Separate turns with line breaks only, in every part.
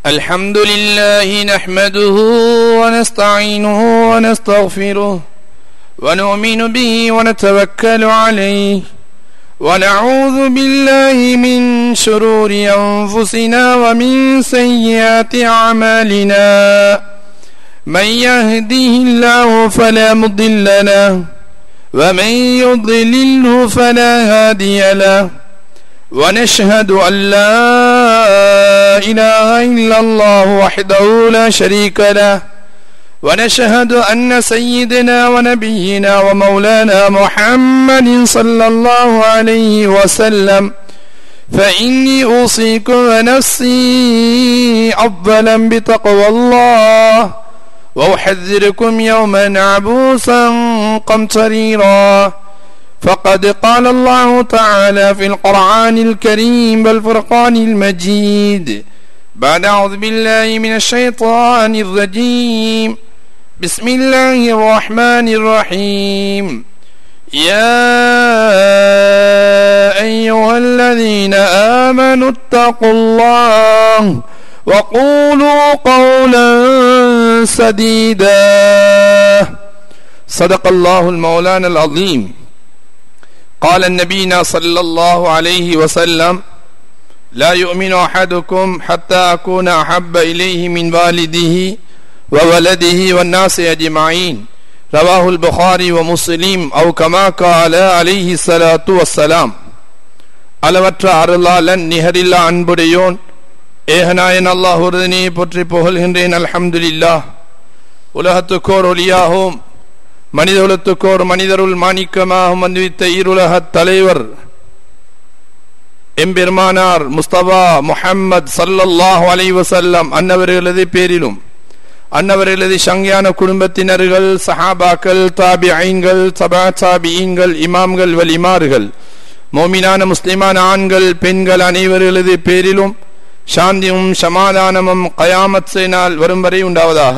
الحمد لله نحمده ونستعينه ونستغفره ونؤمن به ونتوكل عليه ونعوذ بالله من شرور انفسنا ومن سيئات اعمالنا من يهده الله فلا مضل له ومن يضلله فلا هادي له ونشهد ان لا اله الا الله وحده لا شريك له ونشهد ان سيدنا ونبينا ومولانا محمد صلى الله عليه وسلم فاني اوصيكم ونفسي افضلا بتقوى الله واحذركم يوما عبوسا قمطريرا فقد قال الله تعالى في القرآن الكريم والفرقان المجيد بعد أعوذ بالله من الشيطان الرجيم بسم الله الرحمن الرحيم يا أيها الذين آمنوا اتقوا الله وقولوا قولا سديدا صدق الله المولانا العظيم قال النبينا صلى الله عليه وسلم لا يؤمن احدكم حتى اكون احب اليه من والده وولده والناس اجمعين رواه البخاري ومسلم او كما قال عليه الصلاه والسلام அளவற்ற அருளாளன் நிகரில்லா அன்புடையோன் ஏகநாயன் அல்லாஹ் ஒருதனையை போற்றி புகழ்கின்றேன் அல்ஹம்துலில்லா உலகத்துக்கோர் ஒளியாகவும் மனிதகுலத்துக்கோர் மனிதருள் மாணிக்கமாகவும் வந்துவித்த ஈருலகத் தலைவர் எம்பெருமானார் முஸ்தபா முஹம்மத் சல்லல்லாஹு அலைவசல்லம் அன்னவர்களது பேரிலும் அன்னவர்களது சங்கியான குடும்பத்தினர்கள் சஹாபாக்கள் தாபி ஐன்கள் சபா சாபியீன்கள் இமாம்கள் வல் இமார்கள் மோமினான முஸ்லிமான ஆண்கள் பெண்கள் அனைவர்களது பேரிலும் சாந்தியும் சமாதானமும் கயாமத் செய்னால் வரும் வரை உண்டாவதாக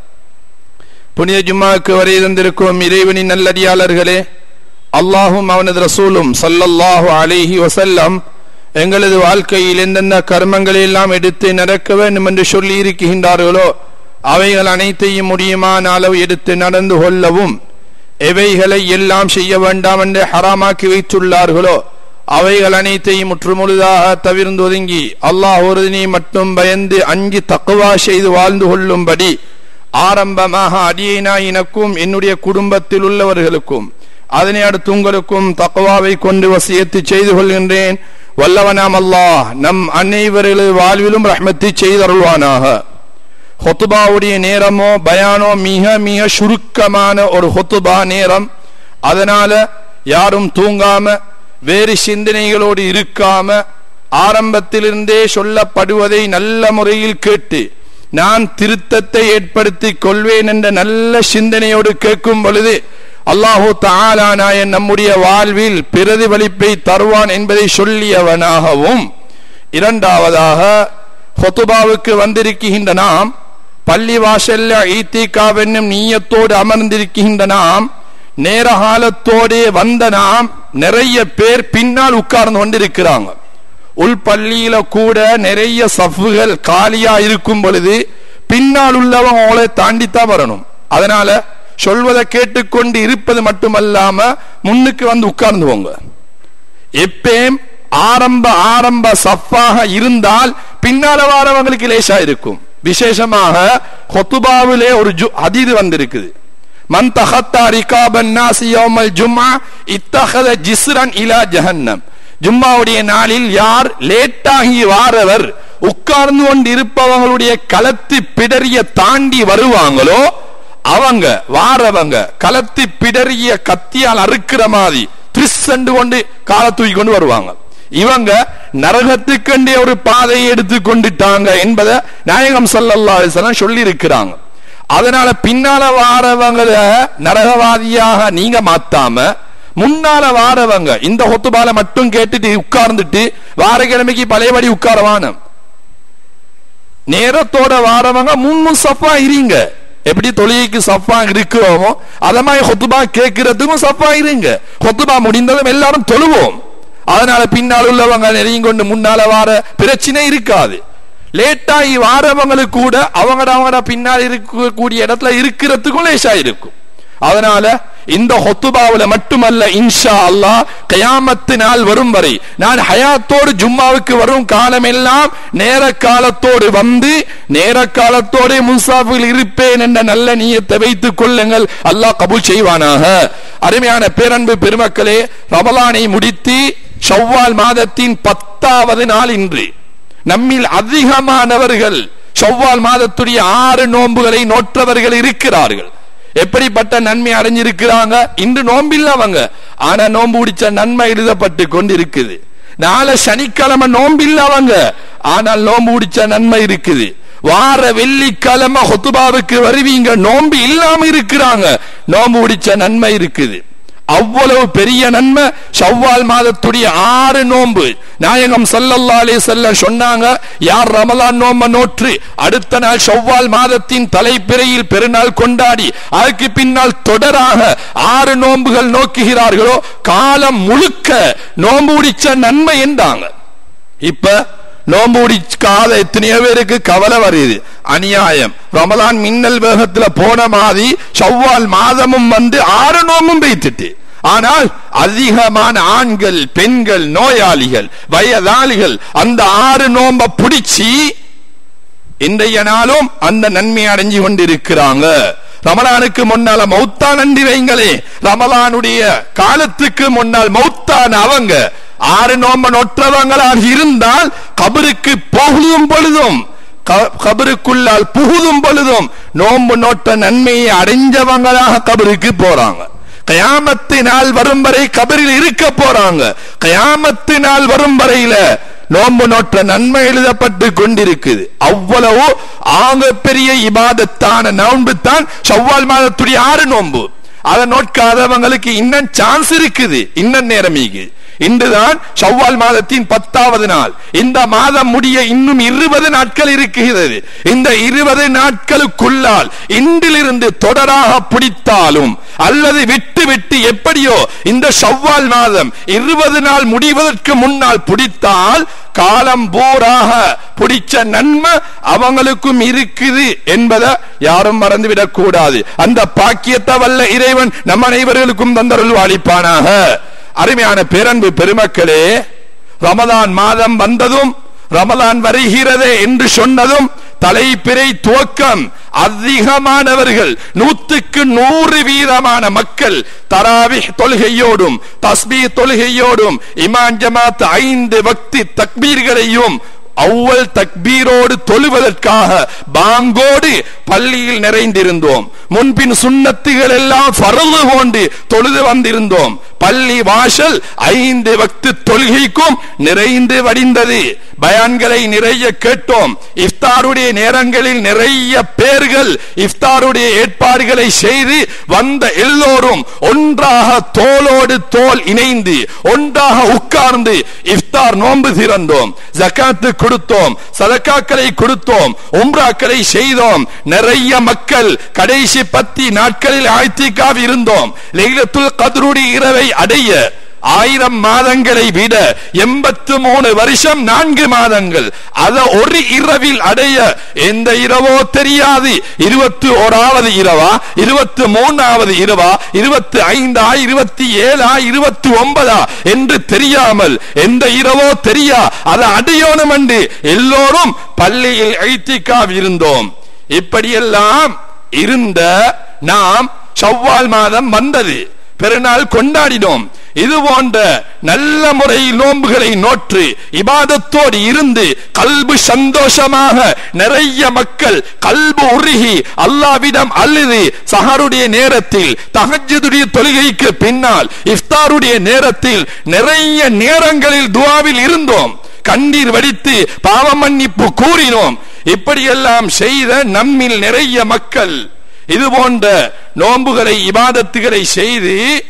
புனித ஜும்மாவுக்கு வரை தந்திருக்கும் இறைவனின் நல்லடியாளர்களே அல்லாஹும் அவனது ரசூலும் சல்லல்லாஹு அலைஹி வசல்லம் எங்களது வாழ்க்கையில் எந்தெந்த கர்மங்களை எல்லாம் எடுத்து நடக்க வேண்டும் என்று சொல்லி இருக்கின்றார்களோ அவைகள் அனைத்தையும் முடியுமான அளவு எடுத்து நடந்து கொள்ளவும் எவைகளை எல்லாம் செய்ய வேண்டாம் என்று ஹராமாக்கி வைத்துள்ளார்களோ அவைகள் அனைத்தையும் முற்றுமுழுதாக தவிர்ந்து ஒதுங்கி அல்லாஹ் ஒருதினை மட்டும் பயந்து அஞ்சு தக்குவா செய்து வாழ்ந்து கொள்ளும்படி ஆரம்பமாக அடியினா எனக்கும் என்னுடைய குடும்பத்தில் உள்ளவர்களுக்கும் அதனை அடுத்து உங்களுக்கும் தக்குவாவை கொண்டு வசியத்து செய்து கொள்கின்றேன் வல்லவனாம் அல்லாஹ் நம் அனைவர்களது வாழ்விலும் ரஹ்மத்தை செய்தருள்வானாக ஹொத்துபாவுடைய நேரமோ பயானோ மிக மிக சுருக்கமான ஒரு ஹொத்துபா நேரம் அதனால யாரும் தூங்காம வேறு சிந்தனைகளோடு இருக்காம ஆரம்பத்திலிருந்தே சொல்லப்படுவதை நல்ல முறையில் கேட்டு நான் திருத்தத்தை ஏற்படுத்தி கொள்வேன் என்ற நல்ல சிந்தனையோடு கேட்கும் பொழுது அல்லாஹூ தாலானாயன் நம்முடைய வாழ்வில் பிரதிபலிப்பை தருவான் என்பதை சொல்லியவனாகவும் இரண்டாவதாக ஹொத்துபாவுக்கு வந்திருக்கின்ற நாம் பள்ளி வாசல்ல ஈத்திகாவென்னும் நீயத்தோடு அமர்ந்திருக்கின்ற நாம் நேர காலத்தோடே வந்த நாம் நிறைய பேர் பின்னால் உட்கார்ந்து கொண்டிருக்கிறாங்க உள் பள்ளியில கூட நிறைய சஃப்புகள் காலியா இருக்கும் பொழுது பின்னால் உள்ளவங்க அவளை தாண்டித்தான் வரணும் அதனால சொல்வதை கேட்டுக்கொண்டு இருப்பது மட்டுமல்லாம முன்னுக்கு வந்து உட்கார்ந்துவோங்க எப்பேம் ஆரம்ப ஆரம்ப சஃப்பாக இருந்தால் பின்னால வாரவங்களுக்கு லேசா இருக்கும் விசேஷமாக ஹொத்துபாவிலே ஒரு ஜு அதீது வந்திருக்குது மன் தஹத்தா ரிகாபன் நாசி யௌமல் ஜும்மா இத்தஹத ஜிஸ்ரன் இலா ஜஹன்னம் ஜும்மாவுடைய நாளில் யார் லேட்டாகி வாரவர் உட்கார்ந்து கொண்டு இருப்பவங்களுடைய களத்து பிடரிய தாண்டி வருவாங்களோ அவங்க வாரவங்க களத்து பிடரிய கத்தியால் அறுக்கிற மாதிரி திரிசண்டு கொண்டு கால தூக்கி கொண்டு வருவாங்க இவங்க நரகத்துக்கண்டே ஒரு பாதையை எடுத்து கொண்டுட்டாங்க என்பதை நாயகம் சல்லல்லா சொல்லி இருக்கிறாங்க அதனால பின்னால வாரவங்கள நரகவாதியாக நீங்க மாத்தாம முன்னால வாரவங்க இந்த ஹொத்துபால மட்டும் கேட்டுட்டு உட்கார்ந்துட்டு வாரக்கிழமைக்கு பழையபடி உட்காரவான நேரத்தோட வாரவங்க முன்னு சஃபா இருங்க எப்படி தொழுகைக்கு சஃபா இருக்கிறோமோ அத மாதிரி ஹொத்துபா கேட்கறதுக்கும் சஃபா இருங்க ஹொத்துபா முடிந்ததும் எல்லாரும் தொழுவோம் அதனால பின்னால் உள்ளவங்க நெருங்கி கொண்டு முன்னால வார பிரச்சனை இருக்காது லேட்டாகி வாரவங்களுக்கு கூட அவங்கட அவங்கட பின்னால் இருக்கக்கூடிய இடத்துல இருக்கிறதுக்கும் லேசா இருக்கும் அதனால இந்த ஹொத்துபாவுல மட்டுமல்ல இன்ஷா அல்லாஹ் கயாமத்து நாள் வரும் வரை நான் ஹயாத்தோடு ஜும்மாவுக்கு வரும் காலமெல்லாம் நேர காலத்தோடு வந்து நேர காலத்தோடு முன்சாஃபில் இருப்பேன் என்ற நல்ல நீயத்தை வைத்துக் கொள்ளுங்கள் அல்லாஹ் கபூல் செய்வானாக அருமையான பேரன்பு பெருமக்களே ரமலானை முடித்து ஷவ்வால் மாதத்தின் பத்தாவது நாள் இன்று நம்மில் அதிகமானவர்கள் ஷவ்வால் மாதத்துடைய ஆறு நோன்புகளை நோற்றவர்கள் இருக்கிறார்கள் எப்படிப்பட்ட நன்மை அடைஞ்சிருக்கிறாங்க இன்று நோம்பில்ல அவங்க ஆனா நோன்பு பிடிச்ச நன்மை எழுதப்பட்டு கொண்டிருக்குது நாளை சனிக்கிழமை நோம்பில்ல அவங்க ஆனால் நோன்பு பிடிச்ச நன்மை இருக்குது வார வெள்ளிக்கிழமை ஹொத்துபாவுக்கு வருவீங்க நோம்பு இல்லாம இருக்கிறாங்க நோம்பு பிடிச்ச நன்மை இருக்குது அவ்வளவு பெரிய நன்மை ஷவ்வால் மாதத்துடைய ஆறு நோன்பு நாயகம் சல்லல்லா அலைஹி வஸல்லம் சொன்னாங்க யார் ரமலான் நோம்ப நோற்று அடுத்த நாள் ஷவ்வால் மாதத்தின் தலைப்பிறையில் பெருநாள் கொண்டாடி அதுக்கு பின்னால் தொடராக ஆறு நோன்புகள் நோக்குகிறார்களோ காலம் முழுக்க நோன்பு பிடிச்ச நன்மை என்றாங்க இப்ப நோம்பு பிடிக்காத எத்தனையோ பேருக்கு கவலை வருது அநியாயம் ரமலான் மின்னல் வேகத்துல போன மாதிரி செவ்வால் மாதமும் வந்து ஆறு நோம்பும் பெய்த்துட்டு ஆனால் அதிகமான ஆண்கள் பெண்கள் நோயாளிகள் வயதாளிகள் அந்த ஆறு நோம்ப பிடிச்சி இன்றைய நாளும் அந்த நன்மை அடைஞ்சு கொண்டிருக்கிறாங்க ரமலானுக்கு முன்னால மௌத்தா நன்றி வைங்களே ரமலானுடைய காலத்துக்கு முன்னால் மௌத்தான அவங்க ஆறு நோம்ப நொற்றவங்களாக இருந்தால் கபருக்கு போகுதும் பொழுதும் க- கபருக்குள்ளால் புகுதும் பொழுதும் நோன்பு நோட்ட நன்மையை அடைஞ்சவங்களாக கபருக்கு போறாங்க கயாமத்து நாள் வரும் வரை கபரில் இருக்க போறாங்க கயாமத்து நாள் வரும் வரையில நோன்பு நோற்ற நன்மை எழுதப்பட்டு கொண்டிருக்குது அவ்வளவு ஆக பெரிய இபாதத்தான நோன்பு தான் செவ்வால் மாதத்துடைய ஆறு நோன்பு அதை நோட்காதவங்களுக்கு இன்னும் சான்ஸ் இருக்குது இன்னும் நேரம் இருக்குது இன்றுதான் ஷவ்வால் மாதத்தின் பத்தாவது நாள் இந்த மாதம் முடிய இன்னும் இருபது நாட்கள் இருக்கிறது இந்த இருபது நாட்களுக்குள்ளால் இன்றிலிருந்து தொடராக பிடித்தாலும் அல்லது விட்டு விட்டு எப்படியோ இந்த ஷவ்வால் மாதம் இருபது நாள் முடிவதற்கு முன்னால் பிடித்தால் காலம் பூராக பிடிச்ச நன்மை அவங்களுக்கும் இருக்குது என்பதை யாரும் மறந்துவிடக் கூடாது அந்த பாக்கியத்தை வல்ல இறைவன் நம் அனைவர்களுக்கும் தந்தருள் அளிப்பானாக அருமையான பேரன்பு பெருமக்களே ரமதான் மாதம் வந்ததும் ரமதான் வருகிறதே என்று சொன்னதும் தலைப்பிறை துவக்கம் அதிகமானவர்கள் நூத்துக்கு நூறு வீதமான மக்கள் தராவி தொழுகையோடும் தஸ்பீ தொழுகையோடும் இமான் ஜமாத் ஐந்து வக்தி தக்பீர்களையும் அவ்வல் தக்பீரோடு தொழுவதற்காக பாங்கோடு பள்ளியில் நிறைந்திருந்தோம் முன்பின் சுண்ணத்துகள் எல்லாம் பரவு கொண்டு தொழுது வந்திருந்தோம் பள்ளி வாசல் ஐந்து வக்து தொழுகைக்கும் நிறைந்து வடிந்தது பயான்களை நிறைய கேட்டோம் இஃப்தாருடைய நேரங்களில் நிறைய பேர்கள் இஃப்தாருடைய ஏற்பாடுகளை செய்து வந்த எல்லோரும் ஒன்றாக தோளோடு தோல் இணைந்து ஒன்றாக உட்கார்ந்து இஃப்தார் நோன்பு திறந்தோம் ஜக்காத்து கொடுத்தோம் சதக்காக்களை கொடுத்தோம் உம்ராக்களை செய்தோம் நிறைய மக்கள் கடைசி பத்தி நாட்களில் ஆய்த்திக்காக இருந்தோம் லைலத்துல் கத்ருடைய இரவை அடைய ஆயிரம் மாதங்களை விட எண்பத்து மூணு வருஷம் நான்கு மாதங்கள் அத ஒரு இரவில் அடைய எந்த இரவோ தெரியாது இருபத்தி ஓராவது இரவா இருபத்தி மூணாவது இரவா இருபத்தி ஐந்தா இருபத்தி ஏழா இருபத்தி ஒன்பதா என்று தெரியாமல் எந்த இரவோ தெரியா அதை அடையணும் என்று எல்லோரும் பள்ளியில் ஐத்திக்காவ் இருந்தோம் இப்படியெல்லாம் இருந்த நாம் செவ்வால் மாதம் வந்தது பெருநாள் கொண்டாடினோம் இது போன்ற நல்ல முறையில் நோன்புகளை நோற்று இபாதத்தோடு இருந்து கல்பு சந்தோஷமாக நிறைய மக்கள் கல்பு உருகி அல்லாவிடம் அழுது சஹருடைய நேரத்தில் தஹஜ்ஜுடைய தொழுகைக்கு பின்னால் இஃப்தாருடைய நேரத்தில் நிறைய நேரங்களில் துவாவில் இருந்தோம் கண்ணீர் வடித்து பாவ மன்னிப்பு கூறினோம் இப்படியெல்லாம் செய்த நம்மில் நிறைய மக்கள் இது போன்ற நோன்புகளை இபாதத்துகளை செய்து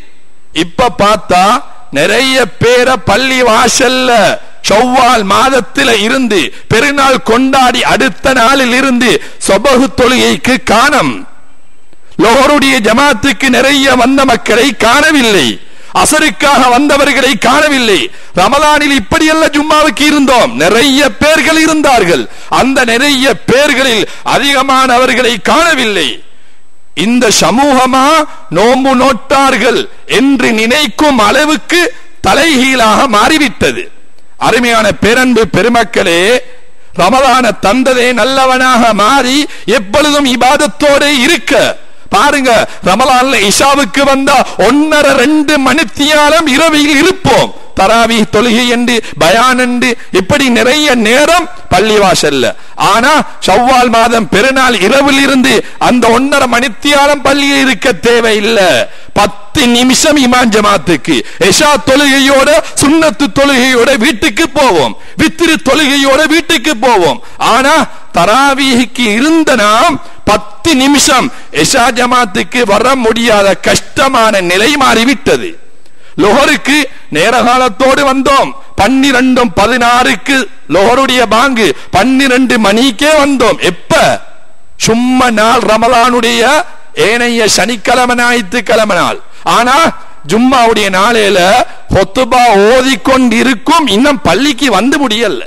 இப்ப பார்த்தா நிறைய பேரை பள்ளி வாசல்ல செவ்வால் மாதத்தில இருந்து பெருநாள் கொண்டாடி அடுத்த நாளில் இருந்து சொபகு தொழுகைக்கு காணம் லோகருடைய ஜமாத்துக்கு நிறைய வந்த மக்களை காணவில்லை அசருக்காக வந்தவர்களை காணவில்லை ரமலானில் இப்படியல்ல ஜும்மாவுக்கு இருந்தோம் நிறைய பேர்கள் இருந்தார்கள் அந்த நிறைய பேர்களில் அதிகமானவர்களை காணவில்லை இந்த சமூகமா நோம்பு நோட்டார்கள் என்று நினைக்கும் அளவுக்கு தலைகீழாக மாறிவிட்டது அருமையான பேரன்பு பெருமக்களே ரமலான தந்ததே நல்லவனாக மாறி எப்பொழுதும் இபாதத்தோடு இருக்க பாருங்க ரமலான்ல இஷாவுக்கு வந்தா ஒன்னரை ரெண்டு மணித்தியாலம் இரவில் இருப்போம் தராவி தொழுகை என்று பயான் என்று இப்படி நிறைய நேரம் பள்ளிவாசல்ல ஆனா ஷவ்வால் மாதம் பெருநாள் இரவில் இருந்து அந்த ஒன்னரை மணித்தியாலம் பள்ளியில் இருக்க தேவையில்லை பத்து நிமிஷம் இமான் ஜமாத்துக்கு எஷா தொழுகையோட சுண்ணத்து தொழுகையோட வீட்டுக்கு போவோம் வித்திரு தொழுகையோட வீட்டுக்கு போவோம் ஆனா தராவீஹுக்கு இருந்த நாம் பத்து நிமிஷம் எஷா ஜமாத்துக்கு வர முடியாத கஷ்டமான நிலை மாறிவிட்டது லொஹருக்கு நேர காலத்தோடு வந்தோம் பன்னிரண்டும் பதினாறுக்கு லொஹருடைய பாங்கு பன்னிரண்டு மணிக்கே வந்தோம் எப்ப சும்மா நாள் ரமலானுடைய ஏனைய சனிக்கிழமை ஞாயிற்றுக்கிழமை நாள் ஆனா ஜும்மாவுடைய நாளையில ஹொத்துபா ஓதிக்கொண்டிருக்கும் இன்னும் பள்ளிக்கு வந்து முடியல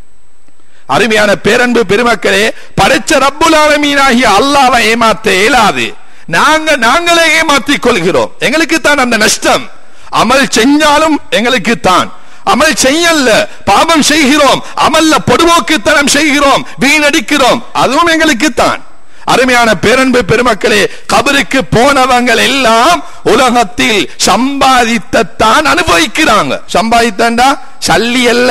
அருமையான பேரன்பு பெருமக்களே படைச்ச ரப்புல் ஆலமீனாகிய அல்லாவை ஏமாத்த இயலாது நாங்க நாங்களே ஏமாத்திக் கொள்கிறோம் எங்களுக்கு தான் அந்த நஷ்டம் அமல் செஞ்சாலும் எங்களுக்கு தான் அமல் செய்யல பாவம் செய்கிறோம் அமல்ல பொடுவோக்குத்தனம் செய்கிறோம் வீணடிக்கிறோம் அதுவும் எங்களுக்கு தான் அருமையான பேரன்பு பெருமக்களே கபருக்கு போனவங்கள் எல்லாம் உலகத்தில் சம்பாதித்தான் அனுபவிக்கிறாங்க சம்பாதித்தா சல்லி அல்ல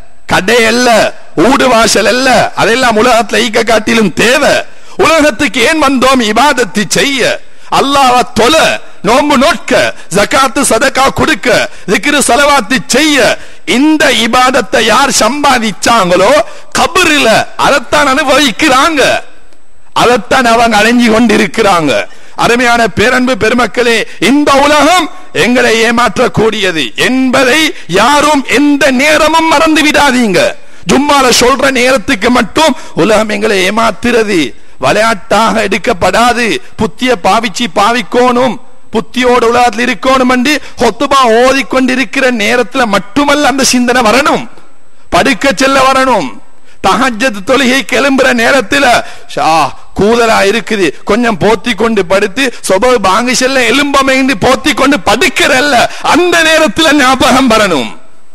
கடை அல்ல ஊடு வாசல் அல்ல அதெல்லாம் உலகத்துல ஈக்க காட்டிலும் தேவை உலகத்துக்கு ஏன் வந்தோம் இபாதத்தை செய்ய அல்லாஹ் தொல நோம்பு நோட்க ஜகாத்து சதகா கொடுக்க திக்ரு சலவாத்து செய்ய இந்த இபாதத்தை யார் சம்பாதிச்சாங்களோ கபரில அதைத்தான் அனுபவிக்கிறாங்க அதைத்தான் அவங்க அடைஞ்சு கொண்டிருக்கிறாங்க அருமையான பேரன்பு பெருமக்களே இந்த உலகம் எங்களை ஏமாற்றக்கூடியது என்பதை யாரும் எந்த நேரமும் மறந்து விடாதீங்க ஜும்மால சொல்ற நேரத்துக்கு மட்டும் உலகம் எங்களை ஏமாத்துறது விளையாட்டாக எடுக்கப்படாது புத்திய பாவிச்சு பாவிக்கோணும் புத்தியோட உலகத்தில் இருக்கணும் என்று ஹொத்துபா ஓதிக்கொண்டிருக்கிற நேரத்துல மட்டுமல்ல அந்த சிந்தனை வரணும் படுக்க செல்ல வரணும் தஹஜத் தொழுகை கிளம்புற நேரத்துல ஷா கூதலா இருக்குது கொஞ்சம் போத்தி கொண்டு படுத்து சொப பாங்கு செல்ல எலும்பமைந்து போத்தி கொண்டு படுக்கிறல்ல அந்த நேரத்துல ஞாபகம் வரணும்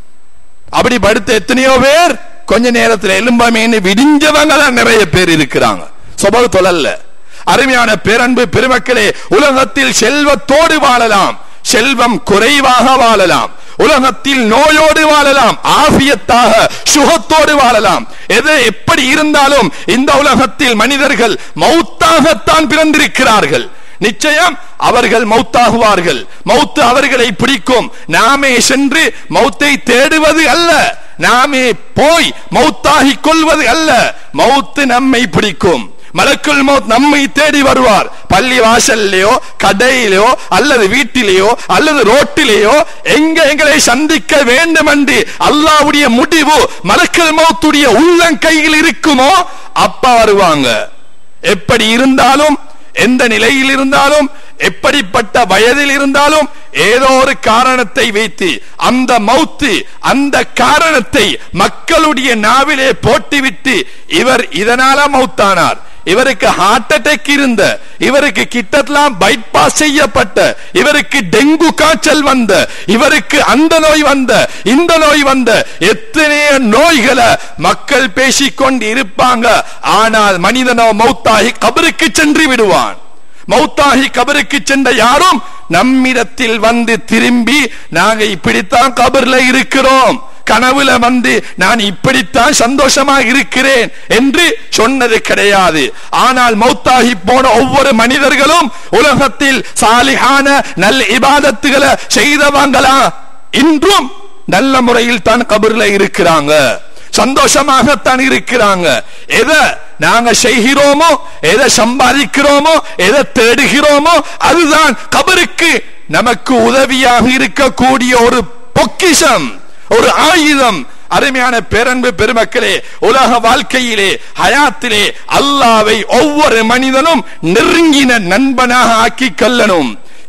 அப்படி படுத்த எத்தனையோ பேர் கொஞ்ச நேரத்துல எலும்பமைன்னு விடிஞ்சவங்க தான் நிறைய பேர் இருக்கிறாங்க சொப தொழல்ல அருமையான பேரன்பு பெருமக்களே உலகத்தில் செல்வத்தோடு வாழலாம் செல்வம் குறைவாக வாழலாம் உலகத்தில் நோயோடு வாழலாம் ஆபியத்தாக சுகத்தோடு வாழலாம் எது எப்படி இருந்தாலும் இந்த உலகத்தில் மனிதர்கள் மௌத்தாகத்தான் பிறந்திருக்கிறார்கள் நிச்சயம் அவர்கள் மௌத்தாகுவார்கள் மௌத்து அவர்களை பிடிக்கும் நாமே சென்று மௌத்தை தேடுவது அல்ல நாமே போய் மௌத்தாகி கொள்வது அல்ல மௌத்து நம்மை பிடிக்கும் மலக்குள் மௌத் நம்மை தேடி வருவார் பள்ளி வாசல்லையோ கடையிலோ அல்லது வீட்டிலேயோ அல்லது ரோட்டிலேயோ எங்க எங்களை சந்திக்க வேண்டும் என்று அல்லாவுடைய முடிவு மலக்குள் மௌத்துடைய உள்ளங்கையில் இருக்குமோ அப்ப வருவாங்க எப்படி இருந்தாலும் எந்த நிலையில் இருந்தாலும் எப்படிப்பட்ட வயதில் இருந்தாலும் ஏதோ ஒரு காரணத்தை வைத்து அந்த மௌத்து அந்த காரணத்தை மக்களுடைய நாவிலே போட்டுவிட்டு இவர் இதனால மௌத்தானார் இவருக்கு ஹார்ட் அட்டாக் இருந்த இவருக்கு கிட்டத்தெல்லாம் பைபாஸ் செய்யப்பட்ட இவருக்கு டெங்கு காய்ச்சல் வந்த இவருக்கு அந்த நோய் வந்த இந்த நோய் வந்த எத்தனைய நோய்களை மக்கள் பேசிக்கொண்டு இருப்பாங்க ஆனால் மனிதனோ மௌத்தாகி கபருக்கு சென்று விடுவான் மௌத்தாகி கபருக்கு சென்ற யாரும் நம்மிடத்தில் வந்து திரும்பி நாங்க இப்படித்தான் கபர்ல இருக்கிறோம் கனவுல வந்து நான் இப்படித்தான் சந்தோஷமா இருக்கிறேன் என்று சொன்னது கிடையாது ஆனால் மௌத்தாகி போன ஒவ்வொரு மனிதர்களும் உலகத்தில் சாலிகான நல்ல இபாதத்துகளை செய்தவங்களா இன்றும் நல்ல முறையில் தான் கபர்ல இருக்கிறாங்க சந்தோஷமாகத்தான் இருக்கிறாங்க எதை நாங்க செய்கிறோமோ எதை சம்பாதிக்கிறோமோ எதை தேடுகிறோமோ அதுதான் கபருக்கு நமக்கு உதவியாக இருக்கக்கூடிய ஒரு பொக்கிஷம் ஒரு ஆயுதம் அருமையான பேரன்பு பெருமக்களே உலக வாழ்க்கையிலே ஹயாத்திலே அல்லாவை ஒவ்வொரு மனிதனும் நெருங்கின நண்பனாக ஆக்கி கொள்ளணும்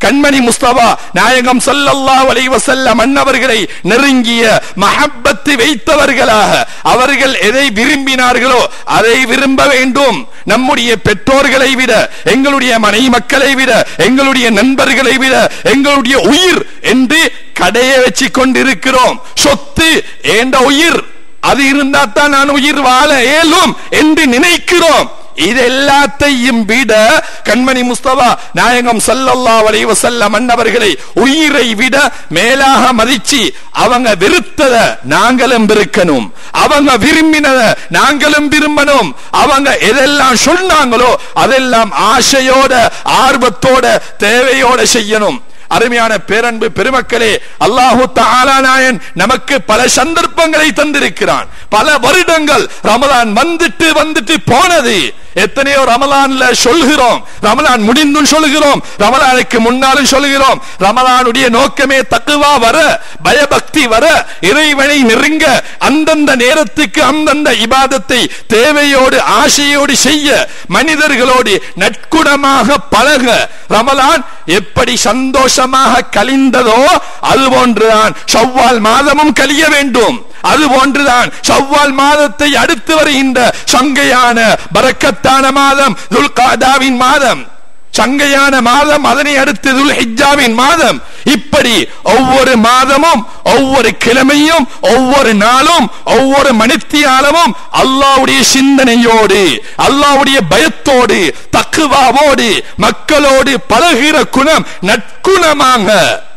கண்மணி முஸ்தபா நாயகம் ஸல்லல்லாஹு அலைஹி வஸல்லம் அன்னவர்களை நெருங்கிய மஹப்பத்து வைத்தவர்களாக அவர்கள் எதை விரும்பினார்களோ அதை விரும்ப வேண்டும் நம்முடைய பெற்றோர்களை விட எங்களுடைய மனைவி மக்களை விட எங்களுடைய நண்பர்களை விட எங்களுடைய உயிர் என்று கடையை வச்சு கொண்டிருக்கிறோம் சொத்து ஏண்ட உயிர் அது இருந்தா தான் நான் உயிர் வாழ இயலும் என்று நினைக்கிறோம் இது எல்லாத்தையும் விட கண்மணி முஸ்தபா நாயகம் ஸல்லல்லாஹு அலைஹி வஸல்லம் அன்னவர்களை உயிரை விட மேலாக மதிச்சு அவங்க வெறுத்தத நாங்களும் வெறுக்கணும் அவங்க விரும்பினத நாங்களும் விரும்பணும் அவங்க எதெல்லாம் சொன்னாங்களோ அதெல்லாம் ஆசையோட ஆர்வத்தோட தேவையோட செய்யணும் அருமையான பேரன்பு பெருமக்களே அல்லாஹு தஆலா நாயன் நமக்கு பல சந்தர்ப்பங்களை தந்திருக்கிறான் பல வருடங்கள் ரமலான் வந்துட்டு வந்துட்டு போனது எத்தனையோ ரமலான்ல சொல்கிறோம் ரமலான் முடிந்தும் சொல்கிறோம் ரமலானுக்கு முன்னாலும் சொல்கிறோம் ரமலானுடைய நோக்கமே தக்குவா வர பயபக்தி வர இறைவனை நெருங்க அந்தந்த நேரத்துக்கு அந்தந்த இபாதத்தை தேவையோடு ஆசையோடு செய்ய மனிதர்களோடு நட்குணமாக பழக ரமலான் எப்படி சந்தோஷமாக கழிந்ததோ அது போன்றுதான் ஷவ்வால் மாதமும் கழிய வேண்டும் அது போன்றுதான் ஷவ்வால் மாதத்தை அடுத்து வருகின்ற சங்கையான பரக்கத்தான மாதம் துல்காதாவின் மாதம் சங்கையான மாதம் அதனை அடுத்து துல்ஹிஜ்ஜாவின் மாதம் இப்படி ஒவ்வொரு மாதமும் ஒவ்வொரு கிழமையும் ஒவ்வொரு நாளும் ஒவ்வொரு மணித்தியாலமும் அல்லாவுடைய சிந்தனையோடு அல்லாவுடைய பயத்தோடு தக்குவாவோடு மக்களோடு பழகிற குணம் நற்குணமாக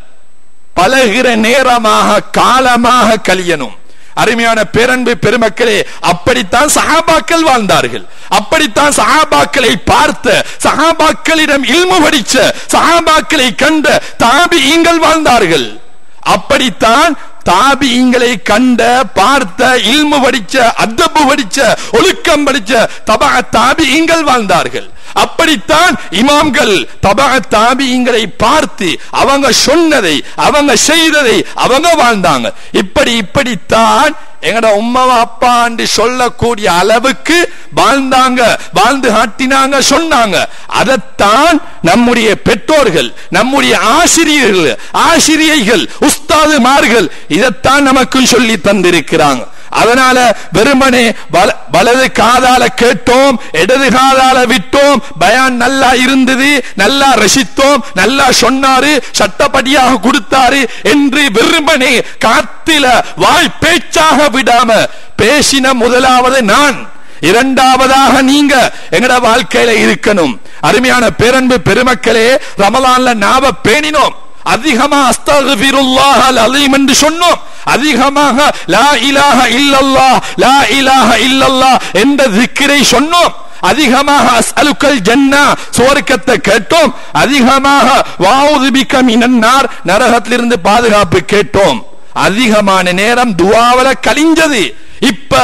பழகிற நேரமாக காலமாக கழியணும் அருமையான பேரன்பு பெருமக்களே அப்படித்தான் சஹாபாக்கள் வாழ்ந்தார்கள் அப்படித்தான் சஹாபாக்களை பார்த்த சஹாபாக்களிடம் இல்மு படிச்ச சஹாபாக்களை கண்ட தாபியங்கள் வாழ்ந்தார்கள் அப்படித்தான் தாபியங்களை கண்ட பார்த்த இல்மு படிச்ச அத்தப்பு படிச்ச ஒழுக்கம் படிச்ச தபா தாபியங்கள் வாழ்ந்தார்கள் அப்படித்தான் இமாம்கள் தபா தாபியங்களை பார்த்து அவங்க சொன்னதை அவங்க செய்ததை அவங்க வாழ்ந்தாங்க இப்படி இப்படித்தான் எங்கட உம்மா அப்பான்னு சொல்லக்கூடிய அளவுக்கு வாழ்ந்தாங்க வாழ்ந்து காட்டினாங்க சொன்னாங்க அதைத்தான் நம்முடைய பெற்றோர்கள் நம்முடைய ஆசிரியர்கள் ஆசிரியைகள் உஸ்தாதுமார்கள் இதைத்தான் நமக்கு சொல்லி தந்திருக்கிறாங்க அதனால வெறுமனே வல- வலது காதால கேட்டோம் இடது காதால விட்டோம் பயான் நல்லா இருந்தது நல்லா ரசித்தோம் நல்லா சொன்னாரு சட்டப்படியாக கொடுத்தாரு என்று வெறுமனே காத்தில வாய் பேச்சாக விடாம பேசின முதலாவது நான் இரண்டாவதாக நீங்க எங்கட வாழ்க்கையில இருக்கணும் அருமையான பேரன்பு பெருமக்களே ரமலான்ல நாவ பேணினோம் அதிகமா அஸ்தகுபிருல்லாஹ் அல் அலீம் என்று சொன்னோம் அதிகமாக லா இலாஹ இல்லல்லாஹ் லா இலாஹ இல்லல்லாஹ் என்ற திக்கிரை சொன்னோம் அதிகமாக அஸ்அலுக்கல் ஜன்னா சுவர்க்கத்தை கேட்டோம் அதிகமாக வாவுது பிக்க மினன்னார் நரகத்திலிருந்து பாதுகாப்பு கேட்டோம் அதிகமான நேரம் துவாவல கழிஞ்சது இப்ப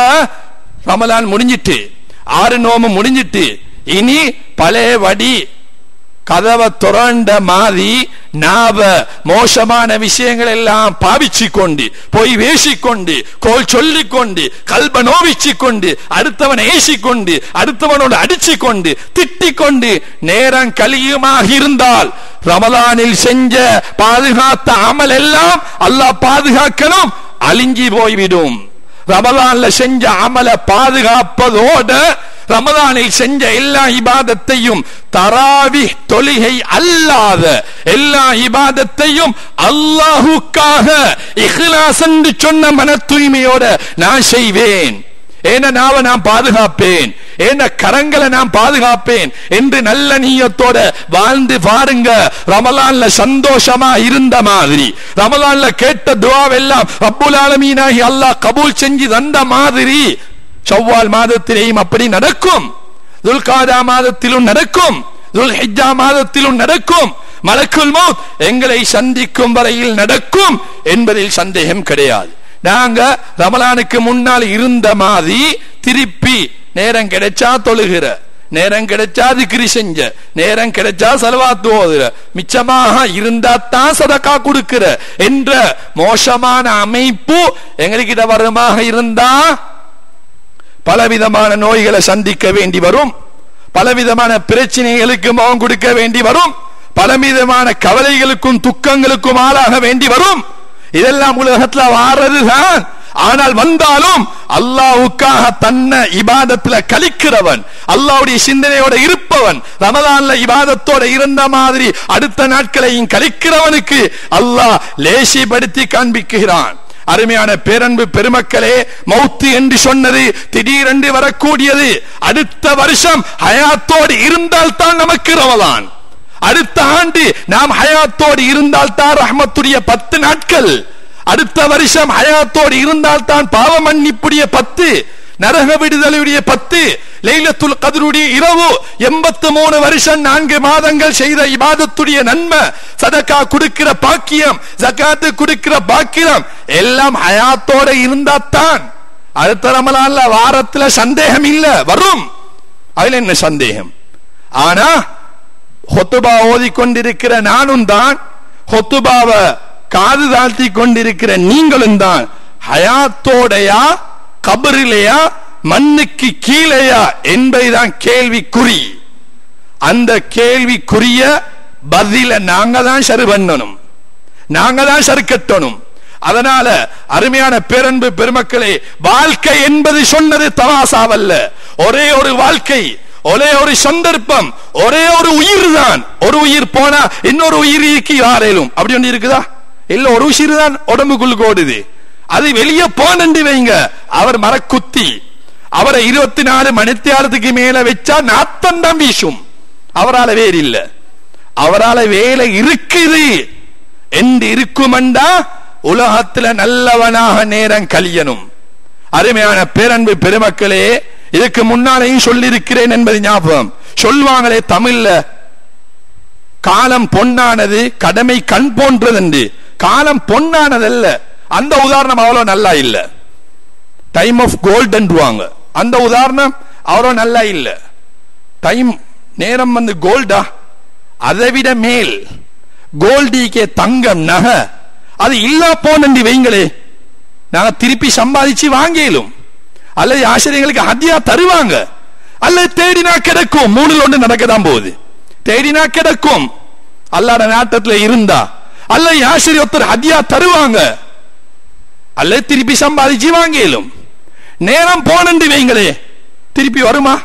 ரமலான் முடிஞ்சிட்டு ஆறு நோமு முடிஞ்சிட்டு இனி பழைய வடி கதவை துறண்ட மாதிரி நாவ மோசமான விஷயங்கள் எல்லாம் பாவிச்சு கொண்டு போய் வேசிக்கொண்டு கோல் சொல்லிக் கொண்டு கல்ப நோவிச்சு கொண்டு அடுத்தவனை ஏசிக்கொண்டு அடுத்தவனோடு அடிச்சு கொண்டு திட்டிக் கொண்டு நேரம் கலியுமாக இருந்தால் ரமலானில் செஞ்ச பாதுகாத்த அமல் எல்லாம் அல்லாஹ் பாதுகாக்கணும் அழிஞ்சி போய்விடும் ரமலான்ல செஞ்ச அமல பாதுகாப்பதோட ரமலானில் செஞ்ச எல்லா இபாதத்தையும் தராவி தொழுகை அல்லாத எல்லா இபாதத்தையும் அல்லாஹுக்காக இஹ்லாஸ் என்று சொன்ன மன தூய்மையோட நான் செய்வேன் ஏன நாவ நான் பாதுகாப்பேன் ஏன கரங்களை நான் பாதுகாப்பேன் என்று நல்ல நீயத்தோட வாழ்ந்து பாருங்க ரமலான்ல சந்தோஷமா இருந்த மாதிரி ரமலான்ல கேட்ட துவாவெல்லாம் ரப்புல் ஆலமீனாகி அல்லாஹ் கபூல் செஞ்சு தந்த மாதிரி ஷவ்வால் மாதத்திலேயும் அப்படி நடக்கும் துல்காதா மாதத்திலும் நடக்கும் துல்ஹிஜ்ஜா மாதத்திலும் நடக்கும் மலக்குல் மௌத் எங்களை சந்திக்கும் வரையில் நடக்கும் என்பதில் சந்தேகம் கிடையாது நாங்க ரமலானுக்கு முன்னால் இருந்த மாதிரி திருப்பி நேரம் கிடைச்சா தொழுகிற நேரம் கிடைச்சா திக்ரி செஞ்ச நேரம் கிடைச்சா செலவாத்து ஓதுற மிச்சமாக இருந்தா தான் சதக்கா கொடுக்கிற என்ற மோசமான அமைப்பு எங்ககிட்ட வருமாக இருந்தா பலவிதமான நோய்களை சந்திக்க வேண்டி வரும் பலவிதமான பிரச்சனைகளுக்கு முகம் கொடுக்க வேண்டி வரும் பலவிதமான கவலைகளுக்கும் துக்கங்களுக்கும் ஆளாக வேண்டி வரும் இதெல்லாம் உலகத்துல வாரதுதான் ஆனால் வந்தாலும் அல்லாஹ்வுக்காக தன்னை இபாதத்துல கழிக்கிறவன் அல்லாஹ்வுடைய சிந்தனையோட இருப்பவன் ரமதான்ல இபாதத்தோட இருந்த மாதிரி அடுத்த நாட்களையும் கழிக்கிறவனுக்கு அல்லாஹ் லேசிப்படுத்தி காண்பிக்கிறான் அருமையான பேரன்பு பெருமக்களே மௌத்து என்று சொன்னது திடீரென்று வரக்கூடியது அடுத்த வருஷம் ஹயாத்தோடு இருந்தால் தான் நமக்கு ரமலான் அடுத்த ஆண்டு நாம் ஹயாத்தோடு இருந்தால் தான் ரஹ்மத்துடைய பத்து நாட்கள் அடுத்த வருஷம் ஹயாத்தோடு இருந்தால் தான் பாவ மன்னிப்புடைய பத்து நரக விடுதலையுடைய பத்து லைலத்துல் கதருடைய இரவு எண்பத்து மூணு வருஷம் நான்கு மாதங்கள் செய்த இபாதத்துடைய நன்மை சதக்கா கொடுக்கிற பாக்கியம் ஜகாத்து கொடுக்கிற பாக்கியம் எல்லாம் ஹயாத்தோட இருந்தாத்தான் அடுத்த ரமலான்ல வாரத்துல சந்தேகம் இல்ல வரும் அதுல என்ன சந்தேகம் ஆனா ஹொத்துபா ஓதிக்கொண்டிருக்கிற நானும் தான் ஹொத்துபாவை காது தாழ்த்தி கொண்டிருக்கிற நீங்களும் தான் ஹயாத்தோடையா கபரிலையா மண்ணுக்கு கீழையா என்பதுதான் கேள்விக்குறி அந்த கேள்விக்குரிய பதில நாங்க தான் சரி பண்ணணும் நாங்க தான் சரி கட்டணும் அதனால அருமையான பேரன்பு பெருமக்களே வாழ்க்கை என்பது சொன்னது தமாசாவல்ல ஒரே ஒரு வாழ்க்கை ஒரே ஒரு சந்தர்ப்பம் ஒரே ஒரு உயிர் தான் ஒரு உயிர் போனா இன்னொரு உயிருக்கு யாரேலும் அப்படி ஒன்று இருக்குதா இல்ல ஒரு உயிர் தான் உடம்புக்குள்ளுக்கு ஓடுது அது வெளியே போனண்டு வைங்க அவர் மரக்குத்தி அவரை இருபத்தி நாலு மணித்தியாலத்துக்கு மேல வச்சா நாத்தம் தான் வீசும் அவரால வேறு இல்ல அவரால வேலை இருக்குது என்று இருக்குமெண்டா உலகத்துல நல்லவனாக நேரம் கழியணும் அருமையான பேரன்பு பெருமக்களே இதுக்கு முன்னாலேயும் சொல்லியிருக்கிறேன் என்பது ஞாபகம் சொல்வாங்களே தமிழ்ல காலம் பொன்னானது கடமை கண் போன்றது என்று காலம் பொன்னானதல்ல அந்த உதாரணம் அவ்வளவு நல்லா இல்ல டைம் ஆஃப் கோல்டுவாங்க அந்த உதாரணம் அவ்வளவு நல்லா இல்ல டைம் நேரம் வந்து கோல்டா அதை விட மேல் கோல்டிக்கே தங்கம் நகை அது இல்லா போனண்டி வைங்களே நாங்க திருப்பி சம்பாதிச்சு வாங்கிலும் அல்லது ஆசிரியர்களுக்கு ஹத்தியா தருவாங்க அல்லது தேடினா கிடைக்கும் மூணுல ஒன்று நடக்கதான் போகுது தேடினா கிடைக்கும் அல்லாட நாட்டத்துல இருந்தா அல்ல ஆசிரியர் ஒருத்தர் ஹத்தியா தருவாங்க அல்ல திருப்பி சம்பாதிச்சு வாங்கிலும் நேரம் போனண்டு வைங்களே திருப்பி வருமா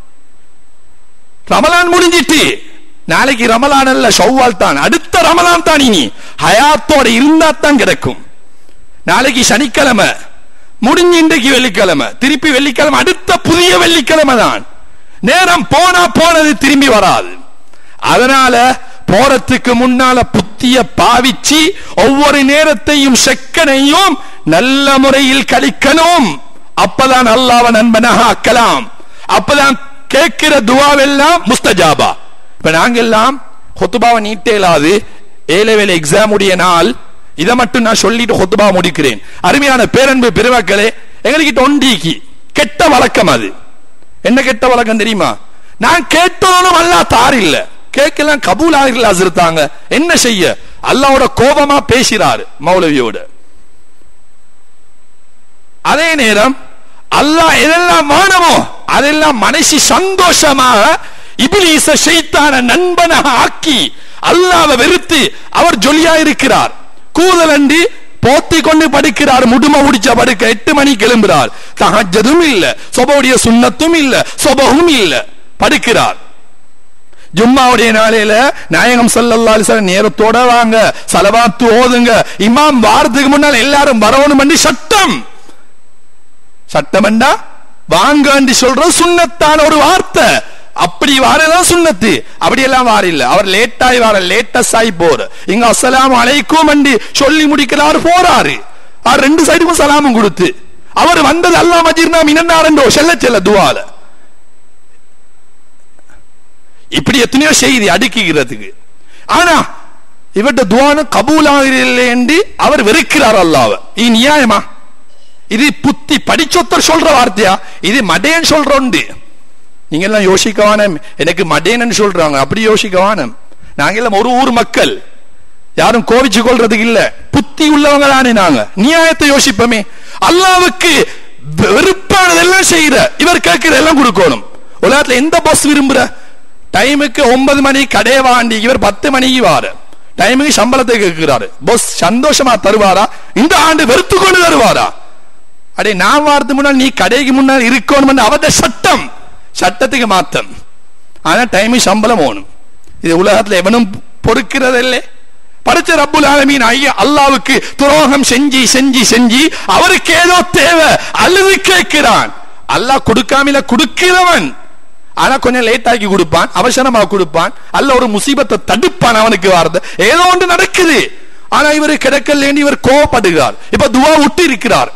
ரமலான் முடிஞ்சிட்டு நாளைக்கு ரமலான் அல்ல ஷவ்வால் தான் அடுத்த ரமலான் தான் இனி ஹயாத்தோட இருந்தா தான் கிடைக்கும் நாளைக்கு சனிக்கிழமை முடிஞ்சு இன்றைக்கு வெள்ளிக்கிழமை திருப்பி வெள்ளிக்கிழமை அடுத்த புதிய வெள்ளிக்கிழமை தான் நேரம் போனா போனது திரும்பி வராது அதனால போறதுக்கு முன்னால புத்திய பாவிச்சு ஒவ்வொரு நேரத்தையும் செக்கனையும் நல்ல முறையில் கழிக்கணும் அப்பதான் அல்லாவ நண்பனாக ஆக்கலாம் அப்பதான் கேட்கிற துவாவெல்லாம் முஸ்தஜாபா இப்ப நாங்கெல்லாம் ஹொத்துபாவை நீட்டேலாது ஏலவேல எக்ஸாம் உடைய நாள் இதை மட்டும் நான் சொல்லிட்டு ஹொத்துபா முடிக்கிறேன் அருமையான பேரன்பு பெருமக்களே எங்களுக்கு ஒண்டிக்கு கெட்ட வழக்கம் அது என்ன கெட்ட வழக்கம் தெரியுமா நான் கேட்டோனும் அல்லா தார் இல்ல கேட்கலாம் கபூல் ஆகிரல அசிர்த்தாங்க என்ன செய்ய அல்லாவோட கோபமா பேசுறாரு மௌலவியோட அதே நேரம் அல்லாஹ் எதெல்லாம் வானமோ அதெல்லாம் மனசி சந்தோஷமாக இபிலீச செய்தான நண்பனாக ஆக்கி அல்லாவை வெறுத்து அவர் ஜொலியா இருக்கிறார் கூதலண்டி போத்தி கொண்டு படிக்கிறார் முடும முடிச்ச படுக்க எட்டு மணிக்கு எழும்புறார் தஹஜதும் இல்ல சொபவுடைய சுண்ணத்தும் இல்ல சொபவும் இல்ல படுக்கிறார் ஜும்மாவுடைய நாளையில நாயகம் சல்லல்லா அலிஸ்லாம் நேரத்தோட வாங்க சலவாத்து ஓதுங்க இமாம் வாரத்துக்கு முன்னால் எல்லாரும் வரணும் பண்ணி சட்டம் சட்டம்டா வாங்க சொல்ற சுண்ணத்தான ஒரு வார்த்தை அப்படி வாரதான் சுண்ணத்து அப்படி எல்லாம் வார இல்ல அவர் லேட்டாய் வார லேட்டஸ்ட் ஆகி போற இங்க அஸ்ஸலாம் அலைக்கும் அண்டி சொல்லி முடிக்கிறாரு போறாரு அவர் ரெண்டு சைடுக்கும் சலாமும் கொடுத்து அவர் வந்தது அல்லா மஜீர்னா மினன்னாரண்டோ செல்ல செல்ல துவால இப்படி எத்தனையோ செய்தி அடுக்குகிறதுக்கு ஆனா இவர்கிட்ட துவானு கபூலாகிறதில்லை என்று அவர் வெறுக்கிறார் அல்லாவ இது நியாயமா இது புத்தி படிச்சொத்தர் சொல்ற வார்த்தையா இது மடேன் சொல்றோண்டு நீங்க எல்லாம் யோசிக்கவான எனக்கு மடேனன்னு சொல்றாங்க அப்படி யோசிக்கவான நாங்க எல்லாம் ஒரு ஊர் மக்கள் யாரும் கோவிச்சு கொள்றதுக்கு இல்ல புத்தி உள்ளவங்க தானே நாங்க நியாயத்தை யோசிப்போமே அல்லாவுக்கு வெறுப்பானதெல்லாம் செய்யற இவர் கேட்கிற எல்லாம் கொடுக்கணும் உலகத்துல எந்த பஸ் விரும்புற டைமுக்கு ஒன்பது மணி கடை வாண்டி இவர் பத்து மணிக்கு வாரு டைமுக்கு சம்பளத்தை கேட்கிறாரு பொஸ் சந்தோஷமா தருவாரா இந்த ஆண்டு வெறுத்து கொண்டு தருவாரா அடே நான் வாரத்துக்கு முன்னால் நீ கடைக்கு முன்னால் இருக்கணும் அவத சட்டம் சட்டத்துக்கு மாத்தம் ஆனா டைமுக்கு சம்பளம் ஓணும் இது உலகத்துல எவனும் பொறுக்கிறதில்லை படிச்ச ரப்புல் ஆலமீன் ஐயா அல்லாவுக்கு துரோகம் செஞ்சு செஞ்சு செஞ்சு அவருக்கு ஏதோ தேவை அழுது கேட்கிறான் அல்லாஹ் கொடுக்காமல கொடுக்கிறவன் ஆனா கொஞ்சம் லேட் ஆக்கி கொடுப்பான் அவசரமா கொடுப்பான் அல்ல ஒரு முசீபத்தை தடுப்பான் அவனுக்கு வாரது ஏதோ ஒன்று நடக்குது ஆனா இவர் கிடக்கல இவர் கோவப்படுகிறார் இப்ப துவா விட்டு இருக்கிறார்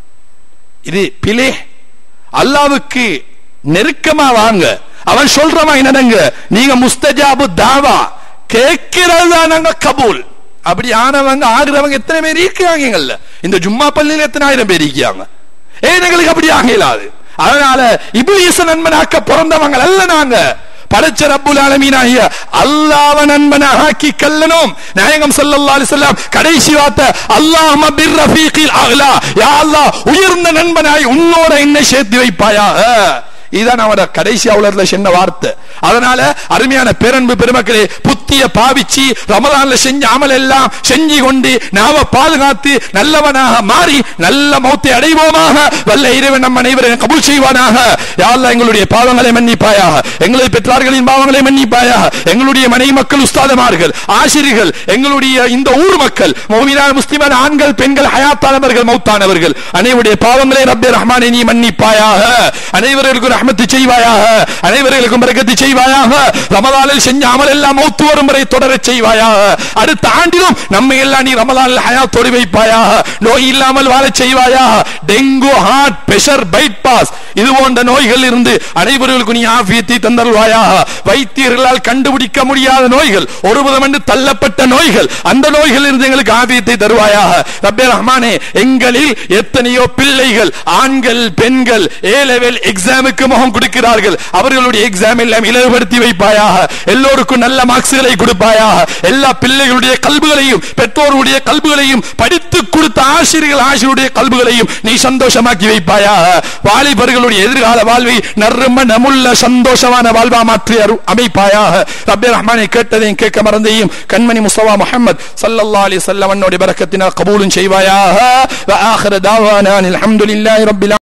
இது பிலே அல்லாவுக்கு நெருக்கமா வாங்க அவன் சொல்றவன் என்னங்க நீங்க முஸ்தஜாபு தாவா கேட்கிறது தான் நாங்க கபூல் அப்படி ஆனவங்க ஆகுறவங்க எத்தனை பேர் இருக்கிறாங்கல்ல இந்த ஜும்மா பள்ளியில எத்தனை ஆயிரம் பேர் இருக்காங்க ஏன் எங்களுக்கு அப்படி ஆகலாது அதனால இபிலிச நண்பனாக்க பிறந்தவங்க அல்ல நாங்க படைச்ச ரப்புல் ஆலமீனாகிய அல்லாஹ்வ நண்பனாக ஆக்கி கல்லனும் நாயகம் ஸல்லல்லாஹு அலைஹி வஸல்லம் கடைசி வார்த்தை அல்லாஹும்ம பிர் ரஃபீகில் அஹ்லா யா அல்லாஹ் உயர்ந்த நண்பனாய் உன்னோட என்னை சேர்த்து வைப்பாயாக இதுதான் அவட கடைசி அவ்வளவுல சொன்ன வார்த்தை அதனால அருமையான பேரன்பு பெருமக்களே புத்திய பாவிச்சு ரமதான்ல செஞ்ச அமல் எல்லாம் செஞ்சு கொண்டு நாம பாதுகாத்து நல்லவனாக மாறி நல்ல மௌத்தை அடைவோமாக வல்ல இறைவன் நம்ம அனைவரையும் கபூல் செய்வானாக யாழ்லா எங்களுடைய பாவங்களை மன்னிப்பாயாக எங்களுடைய பெற்றார்களின் பாவங்களை மன்னிப்பாயாக எங்களுடைய மனைவி மக்கள் உஸ்தாதமார்கள் ஆசிரியர்கள் எங்களுடைய இந்த ஊர் மக்கள் மௌமினான முஸ்லிமான ஆண்கள் பெண்கள் ஹயாத்தானவர்கள் மௌத்தானவர்கள் அனைவருடைய பாவங்களை ரப்பே ரஹ்மானை நீ மன்னிப்பாயாக அனைவர்களுக்கும் ரஹ்மத்து செய்வாயாக அனைவர்களுக்கும் பரக்கத்து செய்வாயாக ரமலானில் செஞ்ச அமல் எல்லாம் மௌத்து வரும் வரை தொடர செய்வாயாக அடுத்த ஆண்டிலும் நம்மை எல்லாம் நீ ரமலானில் ஹயாத்தோடு வைப்பாயாக நோய் இல்லாமல் வாழ செய்வாயாக டெங்கு ஹார்ட் பிரஷர் பைபாஸ் இது போன்ற நோய்கள் இருந்து அனைவர்களுக்கும் நீ ஆபியத்தை தந்தருவாயாக வைத்தியர்களால் கண்டுபிடிக்க முடியாத நோய்கள் ஒருபுறம் என்று தள்ளப்பட்ட நோய்கள் அந்த நோய்கள் இருந்து எங்களுக்கு ஆபியத்தை தருவாயாக ரப்பே ரஹ்மானே எங்களில் எத்தனையோ பிள்ளைகள் ஆண்கள் பெண்கள் ஏ லெவல் எக்ஸாமுக்கு முகம் கொடுக்கிறார்கள் அவர்களுடைய எக்ஸாம் எல்லாம் இலவுபடுத்தி வைப்பாயாக எல்லோருக்கும் நல்ல மார்க்ஸ்களை கொடுப்பாயாக எல்லா பிள்ளைகளுடைய கல்புகளையும் பெற்றோருடைய கல்புகளையும் படித்து கொடுத்த ஆசிரியர்கள் ஆசிரியருடைய கல்புகளையும் நீ சந்தோஷமாக்கி வைப்பாயாக வாலிபர்களுடைய எதிர்கால வாழ்வை நர்ம நமுள்ள சந்தோஷமான வாழ்வா மாற்றி அரு- அமைப்பாயாக ரப்பே ரஹ்மானை கேட்டதையும் கேட்க மறந்தையும் கண்மணி முஸ்தபா முஹம்மத் ஸல்லல்லாஹு அலைஹி வஸல்லம் அன்னோட பரக்கத்தினால் கபூலும் செய்வாயாக வ ஆகிர தாவானா அல்ஹம்துலில்லாஹி ரப்பில்